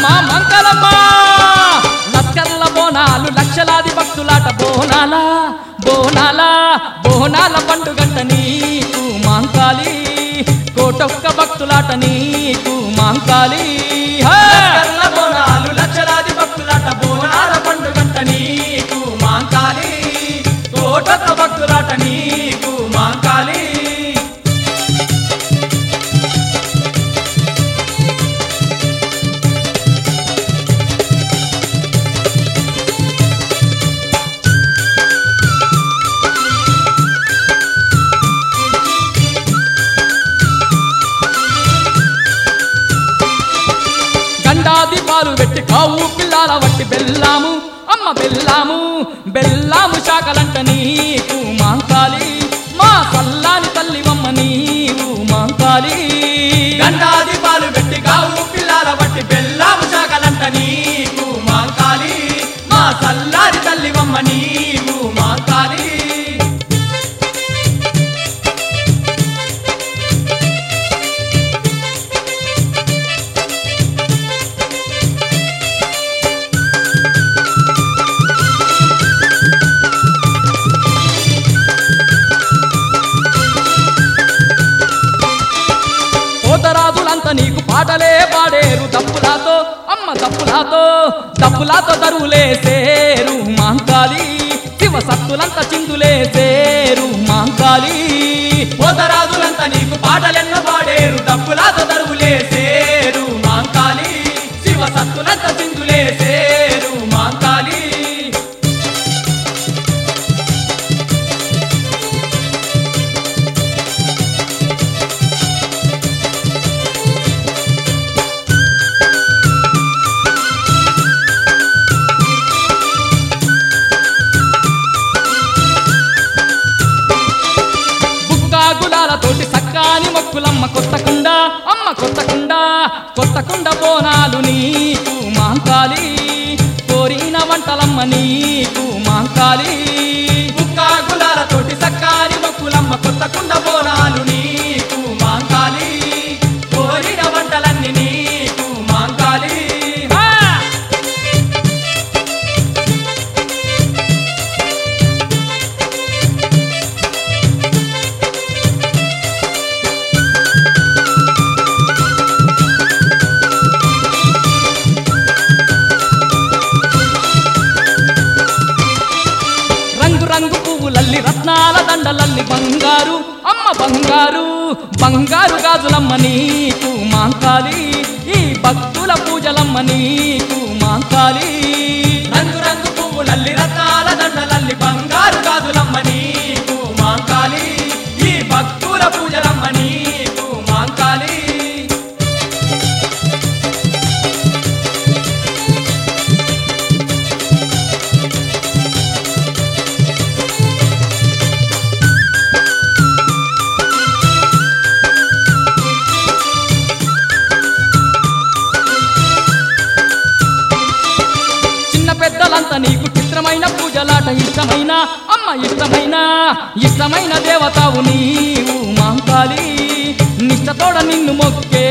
మా మంగళమ్మ లస్కర్ల బోనాలు లక్షలాది భక్తులాట బోనాల బోనాల బోనాల పండుగంట నీకు మాంకాలి కోటొక్క భక్తులాట నీకు మాంకాలి హే! కర్ల బోనాలు లక్షలాది భక్తులాట బోనాల పండుగంట నీకు మాంకాలి కోటొక్క భక్తులాట నీకు మాంకాలి గండాది పాలు పెట్టి కావు పిల్లాల వట్టి బెల్లాము అమ్మ బెల్లాము బెల్లాము శాఖలంట నీకు మాంకాలి మా సల్లాని తల్లివమ్మ నీవు మాంకాలి గండాది పాలు పెట్టి గావు పిల్లాల బట్టి బెల్లాము శాఖలంట నీకు మాంకాలి మా సల్లారి తల్లివమ్మ నీవు మాంకాలి పోతరాజులంతా నీకు పాటలే పాడేరు తప్పులాతో అమ్మ తప్పులాతో తప్పులాతో దరువులేసేరు మాంకాలి శివ సత్తులంతా చిందులేసేరు మాంకాలి పోతరాజులంతా నీకు పాటలెన్నో పాడేరు డబ్బులాతో దరువులేసేరు మాంకాలి శివ సత్తులంత సింధులేసేరు మాంకాలి బుక్కా గులాలతోటి సక్కాని మొక్కులమ్మ కొత్తకుండా అమ్మ కొత్తకుండా కొత్తకుండా బోనాలు నీకు మాంకాలి కోరిన వంటలమ్మ నీకు మాంకాలి ముక్కా గులాలతోటి సక్కాని మొక్కులమ్మ కొత్త కుండ బోనాలు నీకు మాంకాలి కోరిన వంటలన్నీ నీకు మాంకాలి హా! రంగు రంగు పువ్వులల్లి రత్నాల దండలల్లి బంగారు అమ్మ బంగారు బంగారు గాజులమ్మ నీకు మాంకాలి ఈ భక్తుల పూజలమ్మ నీకు మాంకాలి రంగు రంగు పువ్వులల్లి రత్నాల దండలల్లి బంగారు గాజులమ్మ నీకు మాంకాలి ఈ భక్తుల పూజలమ్మ నీకు మాంకాలి చిన్న పెద్దలంతా నీకు చిత్రమైన పూజలాట ఇష్టమైన అమ్మ ఇష్టమైన ఇష్టమైన దేవతావు నీవు మాంకాలి నిష్టతోడ నిన్ను మొక్కే